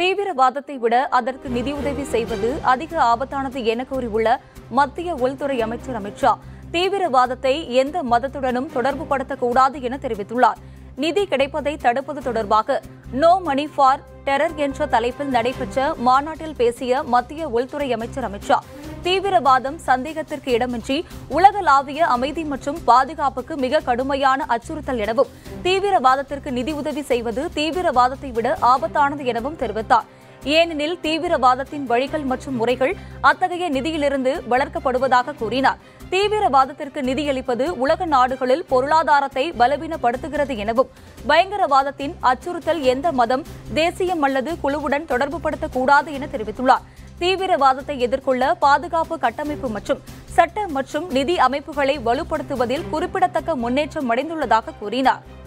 தீவிரவாதத்தை விட அதற்கு நிதியுதவி செய்வது அதிக ஆபத்தானது என கூறியுள்ள மத்திய உள்துறை அமைச்சர் அமித்ஷா தீவிரவாதத்தை எந்த மதத்துடனும் தொடர்பு படுத்தக்கூடாது என தெரிவித்துள்ளார் நிதி கிடைப்பதை தடுப்பது தொடர்பாக நோ மணி ஃபார் டெரர் என்ற தலைப்பில் நடைபெற்ற மாநாட்டில் பேசிய மத்திய உள்துறை அமைச்சர் அமித்ஷா தீவிரவாதம் சந்தேகத்திற்கு இடமின்றி உலகளாவிய அமைதி மற்றும் பாதுகாப்புக்கு மிக கடுமையான அச்சுறுத்தல் எனவும் தீவிரவாதத்திற்கு நிதி உதவி செய்வது தீவிரவாதத்தை விட ஆபத்தானது எனவும் தெரிவித்தார் ஏனெனில் தீவிரவாதத்தின் வழிகள் மற்றும் முறைகள் அத்தகைய நிதியிலிருந்து வளர்க்கப்படுவதாக கூறினார் தீவிரவாதத்திற்கு நிதியளிப்பது உலக நாடுகளில் பொருளாதாரத்தை பலவீனப்படுத்துகிறது எனவும் பயங்கரவாதத்தின் அச்சுறுத்தல் எந்த மதம் தேசியம் அல்லது குழுவுடன் தொடர்புபடுத்தக்கூடாது என தெரிவித்துள்ளார் தீவிரவாதத்தை எதிர்கொள்ள பாதுகாப்பு கட்டமைப்பு மற்றும் சட்ட மற்றும் நிதி அமைப்புகளை வலுப்படுத்துவதில் குறிப்பிடத்தக்க முன்னேற்றம் அடைந்துள்ளதாக கூறினார்